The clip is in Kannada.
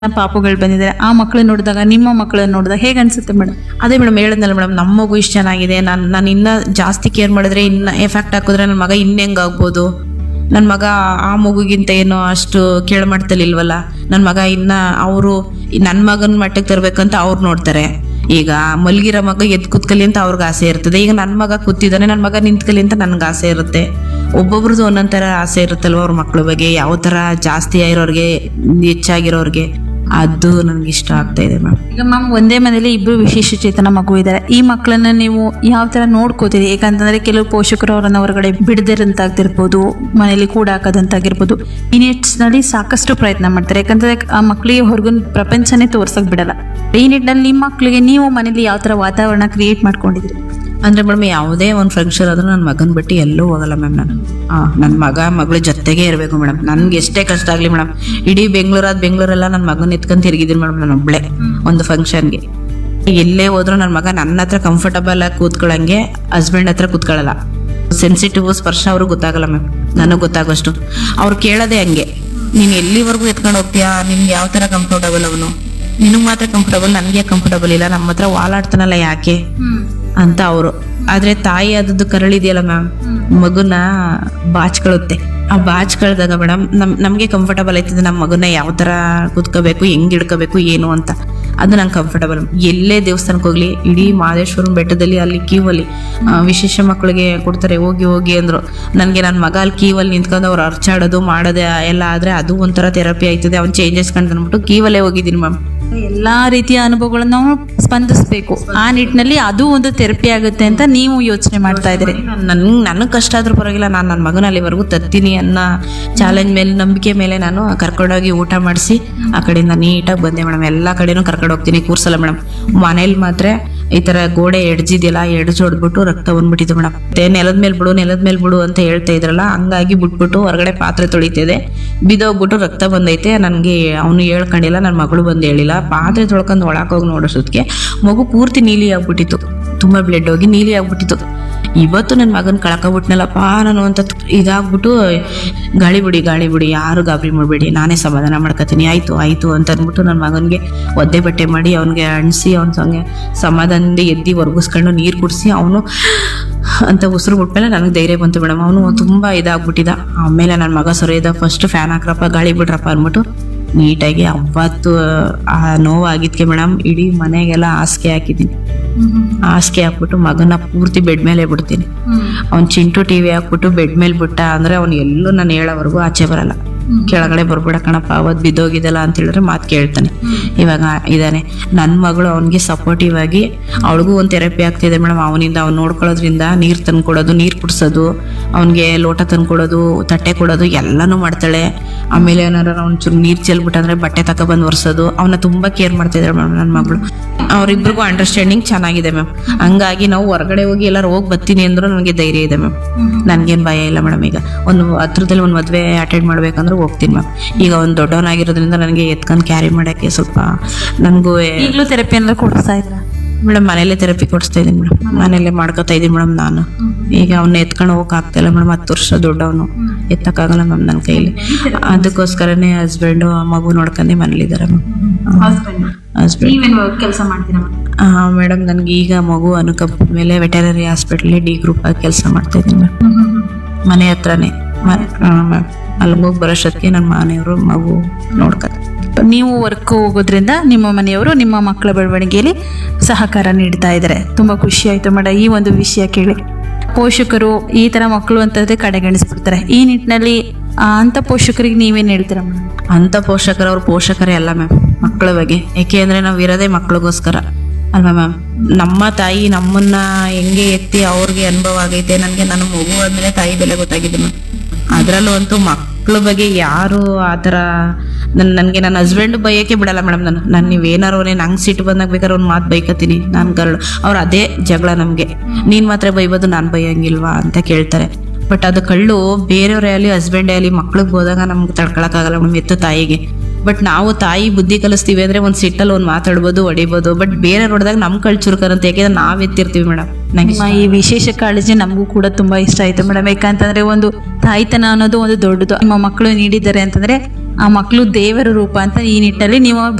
ಪಾಪುಗಳು ಬಂದಿದ್ದಾರೆ ಆ ಮಕ್ಕಳನ್ನ ನೋಡಿದಾಗ ನಿಮ್ಮ ಮಕ್ಕಳನ್ನ ನೋಡಿದಾಗ ಹೇಗೆ ಅನ್ಸುತ್ತೆ ಮೇಡಮ್ ಅದೇ ಮೇಡಮ್ ಹೇಳಿದ್ನಲ್ಲ ಮೇಡಮ್ ನಮ್ಮ ಮಗು ಇಷ್ಟು ಚೆನ್ನಾಗಿದೆ ನಾನು ನಾನು ಇನ್ನ ಜಾಸ್ತಿ ಕೇರ್ ಮಾಡಿದ್ರೆ ಇನ್ನ ಎಫೆಕ್ಟ್ ಹಾಕಿದ್ರೆ ನನ್ನ ಮಗ ಇನ್ನೆಂಗ್ ಆಗ್ಬೋದು ನನ್ನ ಮಗ ಆ ಮಗುಗಿಂತ ಏನೋ ಅಷ್ಟು ಕೇಳಮಟ್ಟದಲ್ಲಿಲ್ವಲ್ಲ ನನ್ನ ಮಗ ಇನ್ನ ಅವರು ನನ್ನ ಮಗನ ಮಟ್ಟಕ್ಕೆ ತರಬೇಕಂತ ಅವ್ರು ನೋಡ್ತಾರೆ ಈಗ ಮಲ್ಗಿರೋ ಮಗ ಎದ್ದು ಕೂತ್ಕಲಿ ಅಂತ ಅವ್ರಿಗೆ ಆಸೆ ಇರ್ತದೆ ಈಗ ನನ್ನ ಮಗ ಕೂತಿದ್ದಾನೆ ನನ್ನ ಮಗ ನಿಂತ್ಕಲಿ ಅಂತ ನನ್ಗೆ ಆಸೆ ಇರುತ್ತೆ ಒಬ್ಬೊಬ್ರದ್ದು ಒಂದೊಂದ್ ಥರ ಆಸೆ ಇರುತ್ತಲ್ವ ಅವ್ರ ಮಕ್ಳ ಬಗ್ಗೆ ಯಾವ ಥರ ಜಾಸ್ತಿ ಆಗಿರೋರ್ಗೆ ಹೆಚ್ಚಾಗಿರೋರ್ಗೆ ಅದು ನನಗೆ ಇಷ್ಟ ಆಗ್ತಾ ಇದೆ ಮ್ಯಾಮ್ ಈಗ ಮ್ಯಾಮ್ ಒಂದೇ ಮನೇಲಿ ಇಬ್ರು ವಿಶೇಷ ಚೇತನ ಮಗು ಇದ್ದಾರೆ ಈ ಮಕ್ಕಳನ್ನ ನೀವು ಯಾವ ತರ ನೋಡ್ಕೋತೀರಿ ಯಾಕಂತಂದ್ರೆ ಕೆಲವು ಪೋಷಕರು ಅವರನ್ನ ಹೊರಗಡೆ ಬಿಡದಿರಂತಾಗ್ತಿರ್ಬೋದು ಮನೇಲಿ ಕೂಡ ಹಾಕೋದಂತಾಗಿರ್ಬೋದು ಈ ನಿಟ್ಟಿನಲ್ಲಿ ಸಾಕಷ್ಟು ಪ್ರಯತ್ನ ಮಾಡ್ತಾರೆ ಯಾಕಂದ್ರೆ ಆ ಮಕ್ಕಳಿಗೆ ಹೊರಗಿನ ಪ್ರಪಂಚನೇ ತೋರ್ಸಕ್ ಬಿಡಲ್ಲ ಈ ನಿಟ್ಟಿನಲ್ಲಿ ನಿಮ್ಮ ಮಕ್ಕಳಿಗೆ ನೀವು ಮನೇಲಿ ಯಾವ ತರ ವಾತಾವರಣ ಕ್ರಿಯೇಟ್ ಮಾಡ್ಕೊಂಡಿದ್ರಿ ಅಂದ್ರೆ ಮೇಡಮ್ ಯಾವುದೇ ಒಂದು ಫಂಕ್ಷನ್ ಆದ್ರೂ ನನ್ನ ಮಗನ ಬಿಟ್ಟು ಎಲ್ಲೂ ಹೋಗಲ್ಲ ಮ್ಯಾಮ್ ನಾನು ನನ್ನ ಮಗ ಮಗಳ ಜೊತೆಗೆ ಇರಬೇಕು ಮೇಡಮ್ ನನ್ಗೆ ಎಷ್ಟೇ ಕಷ್ಟ ಆಗಲಿ ಮೇಡಮ್ ಇಡೀ ಬೆಂಗಳೂರಾದ ಬೆಂಗಳೂರೆಲ್ಲ ನನ್ನ ಮಗನ ಎತ್ಕೊಂಡ್ ತಿರುಗಿದ್ದೀನಿ ಮೇಡಮ್ ನಾನು ಒಬ್ಳೆ ಒಂದು ಫಂಕ್ಷನ್ಗೆ ಎಲ್ಲೇ ಹೋದ್ರು ನನ್ನ ಮಗ ನನ್ನ ಹತ್ರ ಕಂಫರ್ಟಬಲ್ ಆಗಿ ಕೂತ್ಕೊಳ್ಳಂಗೆ ಹಸ್ಬೆಂಡ್ ಹತ್ರ ಕೂತ್ಕೊಳ್ಳಲ್ಲ ಸೆನ್ಸಿಟಿವ್ ಸ್ಪರ್ಶ ಅವ್ರಿಗೆ ಗೊತ್ತಾಗಲ್ಲ ಮ್ಯಾಮ್ ನನಗೆ ಗೊತ್ತಾಗೋಷ್ಟು ಅವ್ರು ಕೇಳೋದೇ ಹಂಗೆ ನೀನು ಎಲ್ಲಿವರೆಗೂ ಎತ್ಕೊಂಡು ಹೋಗ್ತೀಯಾ ನಿನ್ಗೆ ಯಾವ ಥರ ಕಂಫರ್ಟಬಲ್ ಅವನು ನಿನಗೆ ಮಾತ್ರ ಕಂಫರ್ಟಬಲ್ ನನಗೆ ಕಂಫರ್ಟಬಲ್ ಇಲ್ಲ ನಮ್ಮ ಹತ್ರ ವಾಲಾಡ್ತಾನಲ್ಲ ಯಾಕೆ ಅಂತ ಅವರು ಆದ್ರೆ ತಾಯಿ ಆದದ್ದು ಕರಳಿದೆಯಲ್ಲ ಮ್ಯಾಮ್ ಮಗುನ ಬಾಚ್ಕೊಳ್ಳುತ್ತೆ ಆ ಬಾಚ್ಕಳ್ದಾಗ ಮೇಡಮ್ ನಮ್ ನಮಗೆ ಕಂಫರ್ಟಬಲ್ ಆಯ್ತದೆ ನಮ್ಮ ಮಗುನ ಯಾವ ತರ ಕುತ್ಕೋಬೇಕು ಹೆಂಗ್ ಹಿಡ್ಕೋಬೇಕು ಏನು ಅಂತ ಅದು ನಂಗೆ ಕಂಫರ್ಟಬಲ್ ಎಲ್ಲೇ ದೇವಸ್ಥಾನಕ್ಕೆ ಹೋಗ್ಲಿ ಇಡೀ ಮಹದೇಶ್ವರನ ಬೆಟ್ಟದಲ್ಲಿ ಅಲ್ಲಿ ಕ್ಯೂವಲ್ಲಿ ವಿಶೇಷ ಮಕ್ಕಳಿಗೆ ಕೊಡ್ತಾರೆ ಹೋಗಿ ಹೋಗಿ ಅಂದ್ರು ನನಗೆ ನನ್ನ ಮಗ ಅಲ್ಲಿ ಕ್ಯೂವಲ್ಲಿ ನಿಂತ್ಕೊಂಡು ಅವ್ರು ಅರ್ಚಾಡೋದು ಮಾಡೋದು ಎಲ್ಲ ಆದ್ರೆ ಅದು ಒಂಥರ ಥೆರಪಿ ಆಯ್ತದೆ ಅವ್ನು ಚೇಂಜಸ್ ಕಂಡು ಅಂದ್ಬಿಟ್ಟು ಕ್ಯೂವಲ್ಲೇ ಹೋಗಿದ್ದೀನಿ ಮ್ಯಾಮ್ ಎಲ್ಲಾ ರೀತಿಯ ಅನುಭವಗಳನ್ನ ನಾವು ಸ್ಪಂದಿಸಬೇಕು ಆ ನಿಟ್ಟಿನಲ್ಲಿ ಅದು ಒಂದು ಥೆರಪಿ ಆಗುತ್ತೆ ಅಂತ ನೀವು ಯೋಚನೆ ಮಾಡ್ತಾ ಇದ್ದೀರಿ ನನ್ ನನಗೆ ಕಷ್ಟ ಆದ್ರೂ ಪರವಾಗಿಲ್ಲ ನಾನು ನನ್ನ ಮಗನ ಅಲ್ಲಿವರೆಗೂ ತತ್ತೀನಿ ಅನ್ನೋ ಚಾಲೆಂಜ್ ಮೇಲೆ ನಂಬಿಕೆ ಮೇಲೆ ನಾನು ಕರ್ಕೊಂಡೋಗಿ ಊಟ ಮಾಡಿಸಿ ಆ ಕಡೆಯಿಂದ ನೀಟಾಗಿ ಬಂದೆ ಮೇಡಮ್ ಎಲ್ಲ ಕಡೆನೂ ಕರ್ಕೊಂಡು ಹೋಗ್ತೀನಿ ಕೂರ್ಸಲ್ಲ ಮೇಡಮ್ ಮನೇಲಿ ಮಾತ್ರ ಈ ತರ ಗೋಡೆ ಎಡ್ಜಿದೆಯಲ್ಲ ಎಡ್ಜ್ ಹೊಡ್ಬಿಟ್ಟು ರಕ್ತ ಬಂದ್ಬಿಟ್ಟಿತ್ತು ಮೇಡಮ್ ಮತ್ತೆ ನೆಲದ ಮೇಲೆ ಬಿಡು ನೆಲದ ಮೇಲೆ ಬಿಡು ಅಂತ ಹೇಳ್ತಾ ಇದ್ರಲ್ಲ ಹಂಗಾಗಿ ಬಿಟ್ಬಿಟ್ಟು ಹೊರಗಡೆ ಪಾತ್ರೆ ತೊಳಿತಿದೆ ಬಿದೋಗ್ಬಿಟ್ಟು ರಕ್ತ ಬಂದೈತೆ ನನಗೆ ಅವನು ಹೇಳ್ಕೊಂಡಿಲ್ಲ ನನ್ನ ಮಗಳು ಬಂದು ಹೇಳಿಲ್ಲ ಪಾತ್ರೆ ತೊಳ್ಕೊಂಡು ಒಳಕ್ಕೆ ಹೋಗಿ ನೋಡೋಷ್ಟೊತ್ತಿಗೆ ಮಗು ಪೂರ್ತಿ ನೀಲಿ ಆಗ್ಬಿಟ್ಟಿತ್ತು ತುಂಬಾ ಬ್ಲಡ್ ಹೋಗಿ ನೀಲಿ ಆಗ್ಬಿಟ್ಟಿತ್ತು ಇವತ್ತು ನನ್ನ ಮಗನ ಕಳ್ಕೊಬಿಟ್ನಲ್ಲಪ್ಪ ನಾನು ಅಂತ ಇದಾಗ್ಬಿಟ್ಟು ಗಾಳಿ ಬಿಡಿ ಗಾಳಿ ಬಿಡಿ ಯಾರು ಗಾಬರಿ ಮಾಡಬೇಡಿ ನಾನೇ ಸಮಾಧಾನ ಮಾಡ್ಕೊತೀನಿ ಆಯ್ತು ಆಯ್ತು ಅಂತ ಅಂದ್ಬಿಟ್ಟು ನನ್ನ ಮಗನಿಗೆ ಒದ್ದೆ ಬಟ್ಟೆ ಮಾಡಿ ಅವನಿಗೆ ಅಣಿಸಿ ಅವನ ಸಂಗೆ ಸಮಾಧಾನದಿಂದ ಎದ್ದಿ ಒರ್ಗಿಸ್ಕೊಂಡು ನೀರು ಕುಡಿಸಿ ಅವನು ಅಂತ ಉಸಿರು ಬಿಟ್ಮೇಲೆ ನನಗೆ ಧೈರ್ಯ ಬಂತು ಮೇಡಮ್ ಅವನು ತುಂಬ ಇದಾಗ್ಬಿಟ್ಟಿದ ಆಮೇಲೆ ನನ್ನ ಮಗ ಸೊರೆಯದ ಫಸ್ಟ್ ಫ್ಯಾನ್ ಹಾಕ್ರಪ್ಪ ಗಾಳಿ ಬಿಡ್ರಪ್ಪ ಅಂದ್ಬಿಟ್ಟು ನೀಟಾಗಿ ಅವತ್ತು ಆ ನೋವಾಗಿದ್ಕೆ ಮೇಡಮ್ ಇಡೀ ಮನೆಗೆಲ್ಲ ಹಾಸಿಗೆ ಹಾಕಿದ್ದೀನಿ ಹಾಸಿಗೆ ಹಾಕ್ಬಿಟ್ಟು ಮಗನ ಪೂರ್ತಿ ಬೆಡ್ ಮೇಲೆ ಬಿಡ್ತೀನಿ ಅವ್ನು ಚಿಂಟು ಟಿವಿ ಹಾಕ್ಬಿಟ್ಟು ಬೆಡ್ ಮೇಲೆ ಬಿಟ್ಟ ಅಂದ್ರೆ ಅವ್ನು ಎಲ್ಲೂ ನಾನು ಹೇಳೋವರೆಗೂ ಆಚೆ ಬರಲ್ಲ ಕೆಳಗಡೆ ಬರ್ಬೇಡ ಕಣಪ್ಪ ಅವತ್ತು ಬಿದ್ದೋಗಿದ್ದಲ್ಲ ಅಂತ ಹೇಳಿದ್ರೆ ಮಾತು ಕೇಳ್ತಾನೆ ಇವಾಗ ಇದ್ದಾನೆ ನನ್ನ ಮಗಳು ಅವನಿಗೆ ಸಪೋರ್ಟಿವ್ ಆಗಿ ಅವಳಿಗೂ ಒಂದು ಥೆರಪಿ ಆಗ್ತಿದೆ ಮೇಡಮ್ ಅವನಿಂದ ಅವ್ನು ನೋಡ್ಕೊಳ್ಳೋದ್ರಿಂದ ನೀರು ತಂದು ಕೊಡೋದು ನೀರು ಕುಡಿಸೋದು ಅವನಿಗೆ ಲೋಟ ತಂದು ಕೊಡೋದು ತಟ್ಟೆ ಕೊಡೋದು ಎಲ್ಲನೂ ಮಾಡ್ತಾಳೆ ಆಮೇಲೆ ಏನಾರ ಅವ್ನು ಚೂರು ನೀರು ಚೆಲ್ಬಿಟ್ಟಂದ್ರೆ ಬಟ್ಟೆ ತಗೊಬಂದು ಒರೆಸೋದು ಅವನ್ನ ತುಂಬ ಕೇರ್ ಮಾಡ್ತಿದ್ದಾಳೆ ಮೇಡಮ್ ನನ್ನ ಮಗಳು ಅವರಿಬ್ರಿಗೂ ಅಂಡರ್ಸ್ಟ್ಯಾಂಡಿಂಗ್ ಚೆನ್ನಾಗಿದೆ ಮ್ಯಾಮ್ ಹಂಗಾಗಿ ನಾವು ಹೊರಗಡೆ ಹೋಗಿ ಎಲ್ಲರೂ ಹೋಗಿ ಬರ್ತೀನಿ ಅಂದ್ರೂ ನನಗೆ ಧೈರ್ಯ ಇದೆ ಮ್ಯಾಮ್ ನನಗೇನು ಭಯ ಇಲ್ಲ ಮೇಡಮ್ ಈಗ ಒಂದು ಹತ್ರದಲ್ಲಿ ಒಂದು ಮದುವೆ ಅಟೆಂಡ್ ಮಾಡ್ಬೇಕಂದ್ರೆ ಹೋಗ್ತೀನಿ ಮ್ಯಾಮ್ ಈಗ ಒಂದು ದೊಡ್ಡವನಾಗಿರೋದ್ರಿಂದ ನನಗೆ ಎತ್ಕೊಂಡು ಕ್ಯಾರಿ ಮಾಡೋಕ್ಕೆ ಸ್ವಲ್ಪ ನನಗೂ ಈಗಲೂ ಥೆರಪಿ ಏನಾದ್ರು ಕೊಡಿಸ್ತಾ ಇದ್ರ ಮೇಡಮ್ ಮನೇಲೆ ಥೆರಪಿ ಕೊಡಿಸ್ತಾ ಇದ್ದೀನಿ ಮೇಡಮ್ ಮನೇಲೆ ಮಾಡ್ಕೊತಾ ಇದ್ದೀನಿ ಮೇಡಮ್ ನಾನು ಈಗ ಅವನ್ನ ಎತ್ಕೊಂಡು ಹೋಗಕ್ ಆಗ್ತಾಯಿಲ್ಲ ಮೇಡಮ್ ಹತ್ತು ವರ್ಷ ದೊಡ್ಡವನು ಎತ್ತಕ್ಕಾಗಲ್ಲ ಮ್ಯಾಮ್ ನನ್ನ ಕೈಲಿ ಅದಕ್ಕೋಸ್ಕರನೇ ಹಸ್ಬೆಂಡು ಮಗು ನೋಡ್ಕೊಂಡು ಮನೇಲಿದ್ದಾರೆ ಮ್ಯಾಮ್ ಹಸ್ಬೆಂಡ್ ನೀವೇನು ಕೆಲಸ ಮಾಡ್ತೀರಾ ಮೇಡಮ್ ನನಗೆ ಈಗ ಮಗು ಅನುಕಂಪ ಮೇಲೆ ವೆಟನರಿ ಹಾಸ್ಪಿಟ್ಲಲ್ಲಿ ಡಿ ಗ್ರೂಪ್ ಆಗಿ ಕೆಲಸ ಮಾಡ್ತಾ ಇದ್ದೀನಿ ಮ್ಯಾಮ್ ಮನೆ ಹತ್ರನೇ ಮ್ಯಾಮ್ ಅಲ್ಲಿ ಹೋಗಿ ಬರೋಷ್ಟೊತ್ತಿಗೆ ನನ್ನ ಮನೆಯವರು ಮಗು ನೋಡ್ಕೊತಾರೆ ನೀವು ವರ್ಕ್ ಹೋಗೋದ್ರಿಂದ ನಿಮ್ಮ ಮನೆಯವರು ನಿಮ್ಮ ಮಕ್ಕಳ ಬೆಳವಣಿಗೆಯಲ್ಲಿ ಸಹಕಾರ ನೀಡ್ತಾ ಇದ್ದಾರೆ ತುಂಬಾ ಖುಷಿ ಆಯ್ತು ಮೇಡಮ್ ಈ ಒಂದು ವಿಷಯ ಕೇಳಿ ಪೋಷಕರು ಈ ತರ ಮಕ್ಕಳು ಅಂತಂದ್ರೆ ಕಡೆಗಣಿಸ್ಬಿಡ್ತಾರೆ ಈ ನಿಟ್ಟಿನಲ್ಲಿ ಆ, ಅಂತ ಪೋಷಕರಿಗೆ ನೀವೇನ್ ಹೇಳ್ತೀರಾ ಮೇಡಮ್ ಅಂಥ ಪೋಷಕರು ಅವ್ರ ಪೋಷಕರೇ ಅಲ್ಲ ಮ್ಯಾಮ್ ಮಕ್ಕಳ ಬಗ್ಗೆ ಯಾಕೆ ಅಂದರೆ ನಾವು ಇರೋದೇ ಮಕ್ಕಳಿಗೋಸ್ಕರ ಅಲ್ವಾ ಮ್ಯಾಮ್ ನಮ್ಮ ತಾಯಿ ನಮ್ಮನ್ನ ಹೆಂಗೆ ಎತ್ತಿ ಅವ್ರಿಗೆ ಅನುಭವ ಆಗೈತೆ ನನಗೆ ನನ್ನ ಮಗು ಆದ್ಮೇಲೆ ತಾಯಿ ಬೆಲೆ ಗೊತ್ತಾಗಿದೆ ಮ್ಯಾಮ್ ಅದರಲ್ಲೂ ಅಂತೂ ಮಕ್ಕಳ ಬಗ್ಗೆ ಯಾರು ಆ ಥರ ನನ್ನ ನನಗೆ ನನ್ನ ಹಸ್ಬೆಂಡ್ ಬೈಯೋಕೆ ಬಿಡಲ್ಲ ಮೇಡಮ್ ನಾನು ನಾನು ನೀವೇನಾರು ನಂಗೆ ಸಿಟ್ಟು ಬಂದಾಗ ಬೇಕಾದ್ರೆ ಒಂದು ಮಾತು ಬೈಕತ್ತೀನಿ ನಾನು ಗರಡು ಅವ್ರು ಅದೇ ಜಗಳ ನಮಗೆ ನೀನು ಮಾತ್ರ ಬೈಬೋದು ನಾನು ಬೈಯಂಗಿಲ್ವಾ ಅಂತ ಕೇಳ್ತಾರೆ ಬಟ್ ಅದು ಕಳ್ಳು ಬೇರೆಯವರೇ ಆಗಲಿ ಹಸ್ಬೆಂಡೇ ಆಗಲಿ ಮಕ್ಳಿಗೆ ಹೋದಾಗ ನಮ್ಗೆ ತಡ್ಕೊಳಕ್ಕಾಗಲ್ಲ ಮೇಡಮ್ ಎತ್ತು ತಾಯಿಗೆ ಬಟ್ ನಾವು ತಾಯಿ ಬುದ್ಧಿ ಕಲಿಸ್ತೀವಿ ಅಂದ್ರೆ ಒಂದು ಸಿಟ್ಟಲ್ಲಿ ಒಂದು ಮಾತಾಡ್ಬೋದು ಹೊಡಿಬೋದು ಬಟ್ ಬೇರೆ ಹೊಡೆದಾಗ ನಮ್ಮ ಕಳ್ ಚುರುಕರಂತ ಯಾಕೆಂದ್ರೆ ನಾವ್ ಎತ್ತಿರ್ತೀವಿ ಮೇಡಮ್ ನಂಗೆ ನಿಮ್ಮ ಈ ವಿಶೇಷ ಕಾಳಜಿ ನಮಗೂ ಕೂಡ ತುಂಬಾ ಇಷ್ಟ ಆಯ್ತು ಮೇಡಮ್ ಯಾಕಂತಂದ್ರೆ ಒಂದು ತಾಯ್ತನ ಅನ್ನೋದು ಒಂದು ದೊಡ್ಡದು ನಿಮ್ಮ ಮಕ್ಕಳು ನೀಡಿದ್ದಾರೆ ಅಂತಂದ್ರೆ ಆ ಮಕ್ಕಳು ದೇವರ ರೂಪ ಅಂತ ಈ ನಿಟ್ಟಲ್ಲಿ ನೀವು